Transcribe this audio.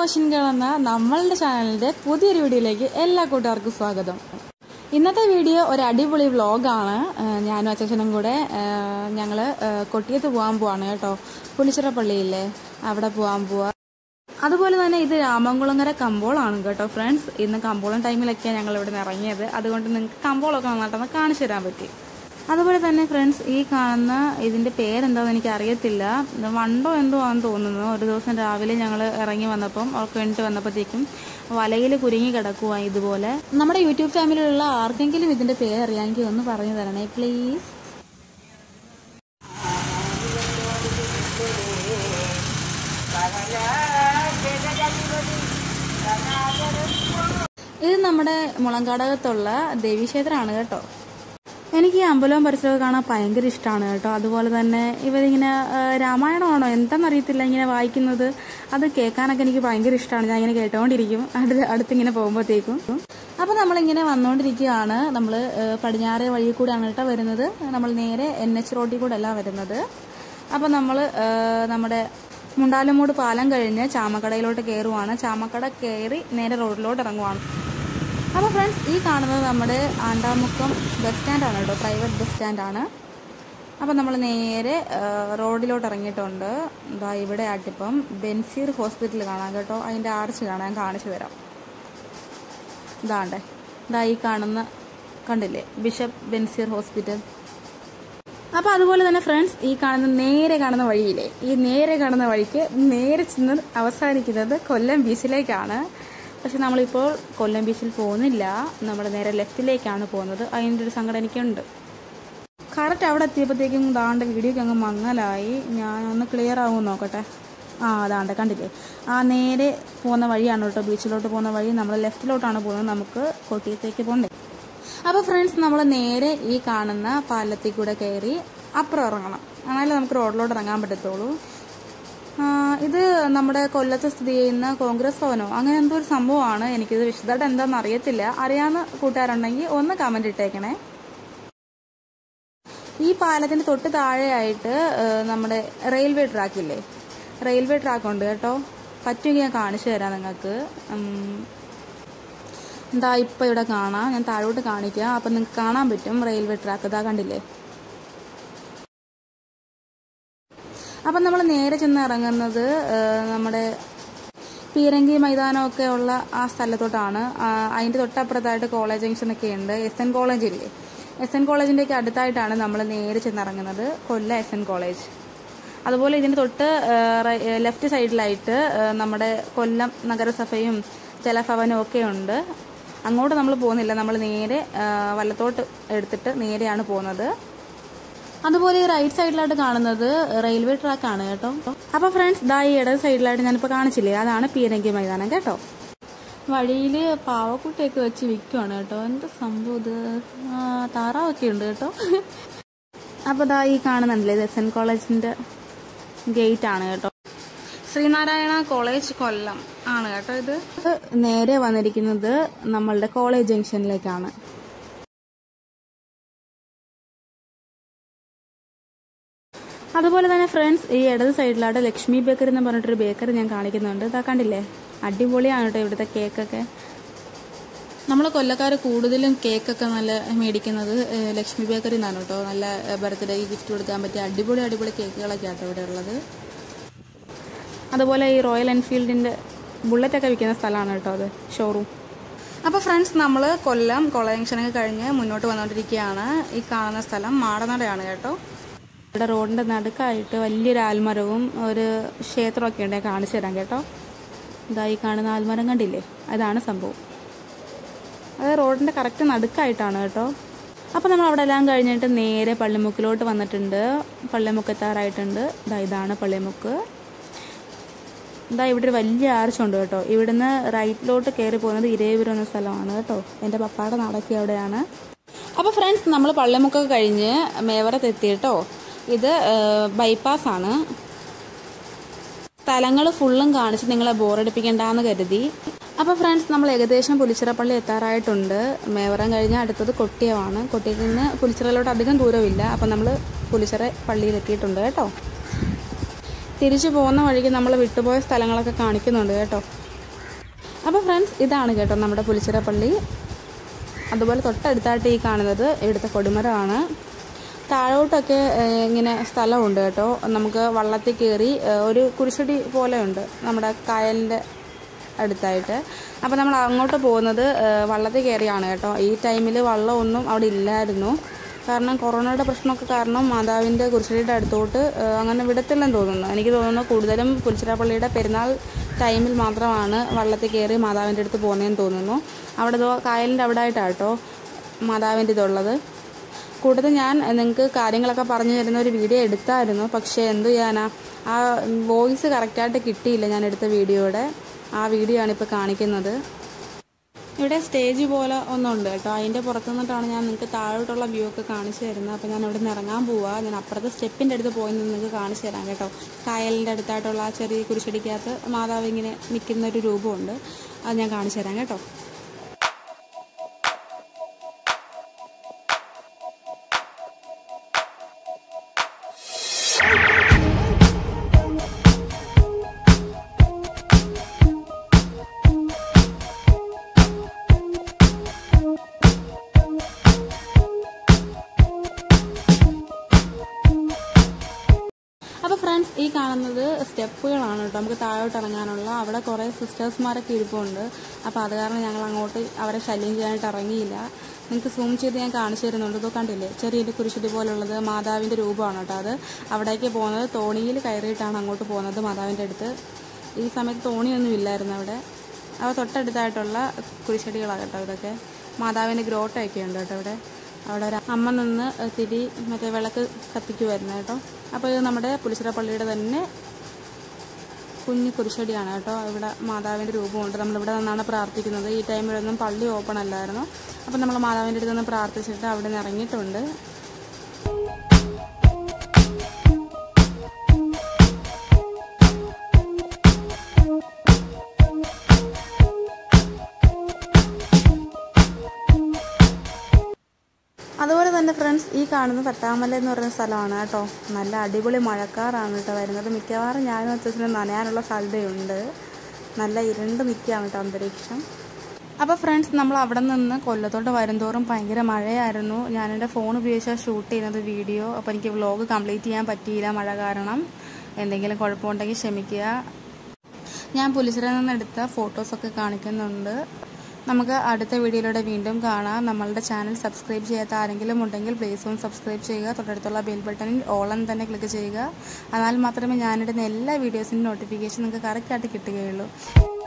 ocean എന്ന നമ്മളുടെ ചാനലിന്റെ പുതിയൊരു വീഡിയോയിലേക്ക് എല്ലാ കൂട്ടുകാർക്കും സ്വാഗതം ഇന്നത്തെ വീഡിയോ ഒരു അടിപൊളി വ്ളോഗാണ് ഞാനും അച്ഛനും കൂടെ ഞങ്ങൾ കൊട്ടിയത്ത് പോകാൻ പോവാണ് കേട്ടോ പുളിച്ചിറ പള്ളിയില്ലേ അവിടെ പോകാൻ പോവാ അതുപോലെ തന്നെ ഇത് രാമംകുളങ്ങര കമ്പോളാണ് കേട്ടോ ഫ്രണ്ട്സ് ഇന്ന് കമ്പോളം ടൈമിലൊക്കെയാണ് ഞങ്ങൾ ഇവിടെ നിന്ന് ഇറങ്ങിയത് അതുകൊണ്ട് നിങ്ങൾക്ക് കമ്പോളമൊക്കെ നന്നായിട്ടൊന്ന് കാണിച്ചു തരാൻ പറ്റി അതുപോലെ തന്നെ ഫ്രണ്ട്സ് ഈ കാണുന്ന ഇതിന്റെ പേരെന്താണെന്ന് എനിക്ക് അറിയത്തില്ല ഇത് വണ്ടോ എന്തോ ആണെന്ന് തോന്നുന്നു ഒരു ദിവസം രാവിലെ ഞങ്ങൾ ഇറങ്ങി വന്നപ്പം അവർക്ക് വേണ്ടിട്ട് വന്നപ്പോഴത്തേക്കും വലയിൽ കുരുങ്ങി കിടക്കുക ഇതുപോലെ നമ്മുടെ യൂട്യൂബ് ചാനലിലുള്ള ആർക്കെങ്കിലും ഇതിന്റെ പേര് അറിയാമെങ്കിൽ ഒന്ന് പറഞ്ഞു തരണേ പ്ലീസ് ഇത് നമ്മുടെ മുളങ്കാടകത്തുള്ള ദേവീക്ഷേത്രമാണ് കേട്ടോ എനിക്ക് ഈ അമ്പലവും പരിസരവും കാണാൻ ഭയങ്കര ഇഷ്ടമാണ് കേട്ടോ അതുപോലെ തന്നെ ഇവരിങ്ങനെ ആ, രാമായണമാണോ എന്താണെന്നറിയത്തില്ല ഇങ്ങനെ വായിക്കുന്നത് അത് കേൾക്കാനൊക്കെ എനിക്ക് ഭയങ്കര ഇഷ്ടമാണ് ഞാൻ ഇങ്ങനെ കേട്ടോണ്ടിരിക്കും അടുത്ത് അടുത്തിങ്ങനെ പോകുമ്പോഴത്തേക്കും അപ്പോൾ നമ്മളിങ്ങനെ വന്നുകൊണ്ടിരിക്കുകയാണ് നമ്മൾ പടിഞ്ഞാറേ വഴി കൂടെയാണ് കേട്ടോ വരുന്നത് നമ്മൾ നേരെ എൻ എച്ച് റോഡിൽ കൂടെ അല്ല വരുന്നത് അപ്പോൾ നമ്മൾ നമ്മുടെ മുണ്ടാലുമൂട് പാലം കഴിഞ്ഞ് ചാമക്കടയിലോട്ട് കയറുവാണ് ചാമക്കട കയറി നേരെ റോഡിലോട്ട് ഇറങ്ങുവാണ് അപ്പോൾ ഫ്രണ്ട്സ് ഈ കാണുന്നത് നമ്മുടെ ആണ്ടാമുക്കം ബസ് സ്റ്റാൻഡാണ് കേട്ടോ പ്രൈവറ്റ് ബസ് സ്റ്റാൻഡാണ് അപ്പോൾ നമ്മൾ നേരെ ആ, റോഡിലോട്ട് ഇറങ്ങിയിട്ടുണ്ട് ഇതാ ഇവിടെ ആട്ടിപ്പം ബെൻസീർ ഹോസ്പിറ്റൽ കാണാം കേട്ടോ അതിൻ്റെ ആർച്ച് കാണാൻ ഞാൻ കാണിച്ചു തരാം ഇതാണ്ടേ ഇതാ ഈ കാണുന്ന കണ്ടില്ലേ ബിഷപ്പ് ബെൻസീർ ഹോസ്പിറ്റൽ അപ്പോൾ അതുപോലെ തന്നെ ഫ്രണ്ട്സ് ഈ കാണുന്ന നേരെ കാണുന്ന വഴിയില്ലേ ഈ നേരെ കാണുന്ന വഴിക്ക് നേരെ ചെന്ന് അവസാനിക്കുന്നത് കൊല്ലം ബീച്ചിലേക്കാണ് പക്ഷെ നമ്മളിപ്പോൾ കൊല്ലം ബീച്ചിൽ പോകുന്നില്ല നമ്മൾ നേരെ ലെഫ്റ്റിലേക്കാണ് പോകുന്നത് അതിൻ്റെ ഒരു സങ്കടം എനിക്കുണ്ട് കറക്റ്റ് അവിടെ എത്തിയപ്പോഴത്തേക്കും ദാണ്ട വീഡിയോക്ക് അങ്ങ് മങ്ങലായി ഞാൻ ഒന്ന് ക്ലിയർ ആവും നോക്കട്ടെ ആ അതാണ്ട് കണ്ടില്ലേ ആ നേരെ പോകുന്ന വഴിയാണ് കേട്ടോ ബീച്ചിലോട്ട് പോകുന്ന വഴി നമ്മൾ ലെഫ്റ്റിലോട്ടാണ് പോകുന്നത് നമുക്ക് കൊട്ടിയത്തേക്ക് പോകണ്ടേ അപ്പോൾ ഫ്രണ്ട്സ് നമ്മൾ നേരെ ഈ കാണുന്ന പാലത്തിൽ കൂടെ കയറി അപ്പുറം ഇറങ്ങണം എന്നാലേ നമുക്ക് റോഡിലോട്ട് ഇറങ്ങാൻ പറ്റത്തുള്ളൂ ആ, ഇത് നമ്മുടെ കൊല്ലത്ത് സ്ഥിതി ചെയ്യുന്ന കോൺഗ്രസ് ഭവനോ അങ്ങനെ എന്തോ ഒരു സംഭവമാണ് എനിക്കിത് വിശദമായിട്ട് എന്താണെന്ന് അറിയത്തില്ല അറിയാവുന്ന കൂട്ടുകാരുണ്ടെങ്കിൽ ഒന്ന് കമന്റ് ഇട്ടേക്കണേ ഈ പാലത്തിന്റെ തൊട്ട് താഴെയായിട്ട് ആ, നമ്മുടെ റെയിൽവേ ട്രാക്ക് ഇല്ലേ റെയിൽവേ ട്രാക്ക് ഉണ്ട് കേട്ടോ പറ്റുമെങ്കിൽ ഞാൻ കാണിച്ചു തരാം നിങ്ങൾക്ക് ഉം, എന്താ ഇപ്പം ഇവിടെ കാണാം ഞാൻ താഴോട്ട് കാണിക്കാം അപ്പം നിങ്ങൾക്ക് കാണാൻ പറ്റും റെയിൽവേ ട്രാക്ക് ഇതാ കണ്ടില്ലേ അപ്പം നമ്മൾ നേരെ ചെന്ന് ഇറങ്ങുന്നത് ആ, നമ്മുടെ പീരങ്കി മൈതാനമൊക്കെ ഉള്ള ആ സ്ഥലത്തോട്ടാണ് ആ, അതിന്റെ തൊട്ടപ്പുറത്തായിട്ട് കോളേജ് ജംഗ്ഷൻ ഒക്കെ ഉണ്ട് എസ് എൻ കോളേജ് ഇല്ലേ എസ് എൻ കോളേജിന്റെ ഒക്കെ അടുത്തായിട്ടാണ് നമ്മൾ നേരെ ചെന്ന് ഇറങ്ങുന്നത് കൊല്ല എസ് എൻ കോളേജ് അതുപോലെ ഇതിന്റെ തൊട്ട് ലെഫ്റ്റ് സൈഡിലായിട്ട് ആ, നമ്മുടെ കൊല്ലം നഗരസഭയും ജലഭവനും ഒക്കെ ഉണ്ട് അങ്ങോട്ട് നമ്മൾ പോകുന്നില്ല നമ്മൾ നേരെ ആ, വലത്തോട്ട് എടുത്തിട്ട് നേരെയാണ് പോകുന്നത് അതുപോലെ ഈ റൈറ്റ് സൈഡിലായിട്ട് കാണുന്നത് റെയിൽവേ ട്രാക്ക് ആണ് കേട്ടോ അപ്പൊ ഫ്രണ്ട്സ് ദാ ഈ ഇടത് സൈഡിലായിട്ട് ഞാനിപ്പോ കാണിച്ചില്ലേ അതാണ് പീരങ്കി മൈതാനം കേട്ടോ വഴിയിൽ പാവക്കുട്ടിയൊക്കെ വെച്ച് വിൽക്കുവാണ് കേട്ടോ എന്ത് സംഭവം ഇത് ആ, താറാവൊക്കെ ഉണ്ട് കേട്ടോ അപ്പൊ ദാ ഈ കാണുന്നുണ്ടല്ലേ ഇത് എസ് എൻ കോളേജിന്റെ ഗേറ്റ് ആണ് കേട്ടോ ശ്രീനാരായണ കോളേജ് കൊല്ലം ആണ് കേട്ടോ ഇത് നേരെ വന്നിരിക്കുന്നത് നമ്മളുടെ കോളേജ് ജംഗ്ഷനിലേക്കാണ് അതുപോലെ തന്നെ ഫ്രണ്ട്സ് ഈ ഇടത് സൈഡിലായിട്ട് ലക്ഷ്മി ബേക്കറി എന്ന് പറഞ്ഞിട്ടൊരു ബേക്കറി ഞാൻ കാണിക്കുന്നുണ്ട് ഇതാ കണ്ടില്ലേ അടിപൊളിയാണ് കേട്ടോ ഇവിടുത്തെ കേക്കൊക്കെ നമ്മൾ കൊല്ലക്കാർ കൂടുതലും കേക്കൊക്കെ നല്ല മേടിക്കുന്നത് ഏഹ്, ലക്ഷ്മി ബേക്കറി നിന്നാണ് കേട്ടോ നല്ല ബർത്ത്ഡേ ഗിഫ്റ്റ് കൊടുക്കാൻ പറ്റിയ അടിപൊളി അടിപൊളി കേക്കുകളൊക്കെ ആട്ടോ ഇവിടെ ഉള്ളത് അതുപോലെ ഈ റോയൽ എൻഫീൽഡിന്റെ ബുള്ളറ്റ് ഒക്കെ വിൽക്കുന്ന സ്ഥലമാണ് കേട്ടോ അത് ഷോറൂം അപ്പോൾ ഫ്രണ്ട്സ് നമ്മൾ കൊല്ലം കോളേജ് ജംഗ്ഷനൊക്കെ കഴിഞ്ഞ് മുന്നോട്ട് വന്നുകൊണ്ടിരിക്കുകയാണ് ഈ കാണുന്ന സ്ഥലം മാടനടയാണ് കേട്ടോ ഇവിടെ റോഡിന്റെ നടുക്കായിട്ട് വലിയൊരു ആൽമരവും ഒരു ക്ഷേത്രമൊക്കെ ഉണ്ട് ഞാൻ കാണിച്ചു തരാം കേട്ടോ ഇതാ ഈ കാണുന്ന ആൽമരം കണ്ടില്ലേ അതാണ് സംഭവം അത് റോഡിന്റെ കറക്റ്റ് നടുക്കായിട്ടാണ് കേട്ടോ അപ്പോൾ നമ്മൾ അവിടെ എല്ലാം കഴിഞ്ഞിട്ട് നേരെ പള്ളിമുക്കിലോട്ട് വന്നിട്ടുണ്ട് പള്ളിമുക്കെത്താറായിട്ടുണ്ട് ഇതാ ഇതാണ് പള്ളിമുക്ക് ഇതാ ഇവിടെ ഒരു വലിയ ആർച്ചുണ്ട് കേട്ടോ ഇവിടുന്ന് റൈറ്റിലോട്ട് കയറി പോകുന്നത് ഇരേപുരം എന്ന സ്ഥലമാണ് കേട്ടോ എൻ്റെ പപ്പായുടെ നാടൊക്കെ അവിടെയാണ് അപ്പോൾ ഫ്രണ്ട്സ് നമ്മൾ പള്ളിമുക്കൊക്കെ കഴിഞ്ഞ് മേവറത്ത് എത്തി കേട്ടോ ഇത് ബൈപ്പാസ് ആണ് സ്ഥലങ്ങൾ ഫുള്ളും കാണിച്ച് നിങ്ങളെ ബോറടിപ്പിക്കണ്ടെന്ന് കരുതി അപ്പോൾ ഫ്രണ്ട്സ് നമ്മൾ ഏകദേശം പുലിച്ചിറപ്പള്ളി എത്താറായിട്ടുണ്ട് മേവറം കഴിഞ്ഞാൽ അടുത്തത് കൊട്ടിയമാണ് കൊട്ടിയിൽ നിന്ന് പുലിച്ചിറയിലോട്ട് അധികം ദൂരമില്ല അപ്പം നമ്മൾ പുലിച്ചിറ പള്ളിയിൽ എത്തിയിട്ടുണ്ട് കേട്ടോ തിരിച്ചു പോകുന്ന വഴിക്ക് നമ്മൾ വിട്ടുപോയ സ്ഥലങ്ങളൊക്കെ കാണിക്കുന്നുണ്ട് കേട്ടോ അപ്പോൾ ഫ്രണ്ട്സ് ഇതാണ് കേട്ടോ നമ്മുടെ പുലിച്ചിറപ്പള്ളി അതുപോലെ തൊട്ടടുത്തായിട്ട് ഈ കാണുന്നത് ഇവിടുത്തെ കൊടിമരമാണ് താഴോട്ടൊക്കെ ഏഹ്, ഇങ്ങനെ സ്ഥലമുണ്ട് കേട്ടോ നമുക്ക് വള്ളത്തിൽ കയറി ഏഹ്, ഒരു കുരിശടി പോലെ ഉണ്ട് നമ്മുടെ കായലിൻ്റെ അടുത്തായിട്ട് അപ്പോൾ നമ്മൾ അങ്ങോട്ട് പോകുന്നത് ഏഹ്, വള്ളത്തിൽ കയറിയാണ് കേട്ടോ ഈ ടൈമിൽ വള്ളമൊന്നും അവിടെ ഇല്ലായിരുന്നു കാരണം കൊറോണയുടെ പ്രശ്നമൊക്കെ കാരണം മാതാവിൻ്റെ കുരിശടിയുടെ അടുത്തോട്ട് ഏഹ്, അങ്ങനെ വിടത്തില്ലെന്ന് തോന്നുന്നു എനിക്ക് തോന്നുന്നു കൂടുതലും കുരിശിറപ്പള്ളിയുടെ പെരുന്നാൾ ടൈമിൽ മാത്രമാണ് വള്ളത്തിൽ കയറി മാതാവിൻ്റെ അടുത്ത് പോകുന്നതെന്ന് തോന്നുന്നു അവിടെ ദോ കായലിൻ്റെ അവിടെ ആയിട്ടാണ് കേട്ടോ മാതാവിൻ്റെ ഇതുള്ളത് കൂടുതൽ ഞാൻ നിങ്ങൾക്ക് കാര്യങ്ങളൊക്കെ പറഞ്ഞു തരുന്ന ഒരു വീഡിയോ എടുത്തായിരുന്നു പക്ഷേ എന്തു ചെയ്യാനാ ആ വോയിസ് കറക്റ്റായിട്ട് കിട്ടിയില്ല ഞാൻ എടുത്ത വീഡിയോയുടെ ആ വീഡിയോ ആണ് ഇപ്പോൾ കാണിക്കുന്നത് ഇവിടെ സ്റ്റേജ് പോലെ ഒന്നുണ്ട് കേട്ടോ അതിൻ്റെ പുറത്തു നിന്നിട്ടാണ് ഞാൻ നിങ്ങൾക്ക് താഴോട്ടുള്ള വ്യൂ ഒക്കെ കാണിച്ചു തരുന്നത് അപ്പോൾ ഞാൻ ഇവിടെ നിന്ന് ഇറങ്ങാൻ പോവുക ഞാൻ അപ്പുറത്തെ സ്റ്റെപ്പിൻ്റെ അടുത്ത് പോയി നിന്ന് നിങ്ങൾക്ക് കാണിച്ചു തരാം കേട്ടോ കായലിൻ്റെ അടുത്തായിട്ടുള്ള ആ ചെറിയ കുരിശടിക്കകത്ത് മാതാവ് ഇങ്ങനെ നിൽക്കുന്ന ഒരു രൂപമുണ്ട് അത് ഞാൻ കാണിച്ചു തരാം കേട്ടോ അപ്പോൾ ഫ്രണ്ട്സ് ഈ കാണുന്നത് സ്റ്റെപ്പുകളാണ് കേട്ടോ നമുക്ക് താഴോട്ട് ഇറങ്ങാനുള്ള അവിടെ കുറേ സിസ്റ്റേഴ്സ്മാരൊക്കെ ഇരിപ്പുണ്ട് അപ്പോൾ അത് കാരണം ഞങ്ങൾ അങ്ങോട്ട് അവരെ ശല്യം ചെയ്യാനായിട്ട് ഇറങ്ങിയില്ല നിങ്ങൾക്ക് സൂം ചെയ്ത് ഞാൻ കാണിച്ചു തരുന്നുണ്ട് ഇതോ കണ്ടില്ലേ ചെറിയൊരു കുരിശടി പോലുള്ളത് മാതാവിൻ്റെ രൂപമാണ് കേട്ടോ അത് അവിടേക്ക് പോകുന്നത് തോണിയിൽ കയറിയിട്ടാണ് അങ്ങോട്ട് പോകുന്നത് മാതാവിൻ്റെ അടുത്ത് ഈ സമയത്ത് തോണിയൊന്നും ഇല്ലായിരുന്നു അവിടെ അവ തൊട്ടടുത്തായിട്ടുള്ള കുരിശടികളാണ് കേട്ടോ ഇതൊക്കെ മാതാവിൻ്റെ ഗ്രോട്ടൊക്കെ ഉണ്ട് കേട്ടോ ഇവിടെ അവിടെ ഒരു അമ്മ നിന്ന് തിരി മറ്റേ വിളക്ക് കത്തിക്കുമായിരുന്നു കേട്ടോ അപ്പോൾ ഇത് നമ്മുടെ പുലിച്ചിറപ്പള്ളിയുടെ തന്നെ കുഞ്ഞു കുരിശടിയാണ് കേട്ടോ ഇവിടെ മാതാവിൻ്റെ രൂപമുണ്ട് നമ്മളിവിടെ നിന്നാണ് പ്രാർത്ഥിക്കുന്നത് ഈ ടൈമിലൊന്നും പള്ളി ഓപ്പൺ അല്ലായിരുന്നു അപ്പം നമ്മൾ മാതാവിൻ്റെ അടുത്ത് നിന്ന് പ്രാർത്ഥിച്ചിട്ട് അവിടെ നിന്ന് ഇറങ്ങിയിട്ടുണ്ട് അതുപോലെ തന്നെ ഫ്രണ്ട്സ് ഈ കാണുന്ന തട്ടാമല എന്ന് പറയുന്ന സ്ഥലമാണ് കേട്ടോ നല്ല അടിപൊളി മഴക്കാറാണ് കേട്ടോ വരുന്നത് മിക്കവാറും ഞാനും അച്ഛനും നനയാനുള്ള സാധ്യതയുണ്ട് നല്ല ഇരുണ്ട് നിൽക്കുകയാണ് കേട്ടോ അന്തരീക്ഷം അപ്പോൾ ഫ്രണ്ട്സ് നമ്മൾ അവിടെ നിന്ന് കൊല്ലത്തോട്ട് വരുംതോറും ഭയങ്കര മഴയായിരുന്നു ഞാൻ എൻ്റെ ഫോൺ ഉപയോഗിച്ചാണ് ഷൂട്ട് ചെയ്യുന്നത് വീഡിയോ അപ്പോൾ എനിക്ക് വ്ലോഗ് കംപ്ലീറ്റ് ചെയ്യാൻ പറ്റിയില്ല മഴ കാരണം എന്തെങ്കിലും കുഴപ്പമുണ്ടെങ്കിൽ ക്ഷമിക്കുക ഞാൻ പുലിച്ചിറയിൽ നിന്ന് എടുത്ത ഫോട്ടോസൊക്കെ കാണിക്കുന്നുണ്ട് നമുക്ക് അടുത്ത വീഡിയോയിലൂടെ വീണ്ടും കാണാം നമ്മളുടെ ചാനൽ സബ്സ്ക്രൈബ് ചെയ്യാത്ത ആരെങ്കിലും ഉണ്ടെങ്കിൽ പ്ലീസ് ഒന്ന് സബ്സ്ക്രൈബ് ചെയ്യുക തൊട്ടടുത്തുള്ള ബെൽ ബട്ടണിൽ ഓൾ എന്ന് തന്നെ ക്ലിക്ക് ചെയ്യുക എന്നാൽ മാത്രമേ ഞാനിടുന്ന എല്ലാ വീഡിയോസിൻ്റെ നോട്ടിഫിക്കേഷൻ നിങ്ങൾക്ക് കറക്റ്റായിട്ട് കിട്ടുകയുള്ളൂ